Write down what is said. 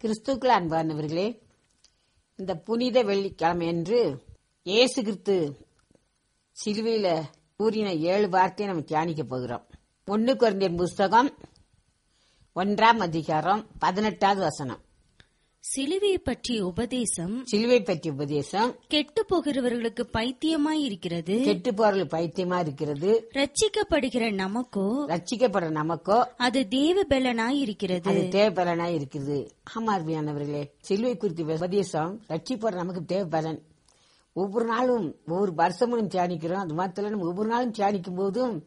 கிறிஸ்துக்கள் அன்பானவர்களே இந்த புனித வெள்ளிக்கிழமை என்று இயேசு கிறிஸ்து சிலுவையில கூறின ஏழு வார்த்தையை நம்ம தியானிக்க போகிறோம் ஒன்னு குறைந்த புஸ்தகம் ஒன்றாம் அதிகாரம் பதினெட்டாவது வசனம் சிலுவையை பற்றிய உபதேசம் சிலுவை பற்றிய உபதேசம் கெட்டு போகிறவர்களுக்கு பைத்தியமாய் இருக்கிறது கெட்டு போறது பைத்தியமா இருக்கிறது ரட்சிக்கப்படுகிற நமக்கோ ரட்சிக்கப்படுற நமக்கோ அது தேவ பலனாய் இருக்கிறது அது தேவபலனா இருக்குது ஆமா அருமையானவர்களே சிலுவை குறித்த உபதேசம் ரட்சிப்படுற நமக்கு தேவபலன் ஒவ்வொரு நாளும் ஒவ்வொரு வருஷமும் தியானிக்கிறோம் அது மாத்திரம் நம்ம ஒவ்வொரு நாளும் தியானிக்கும் போதும்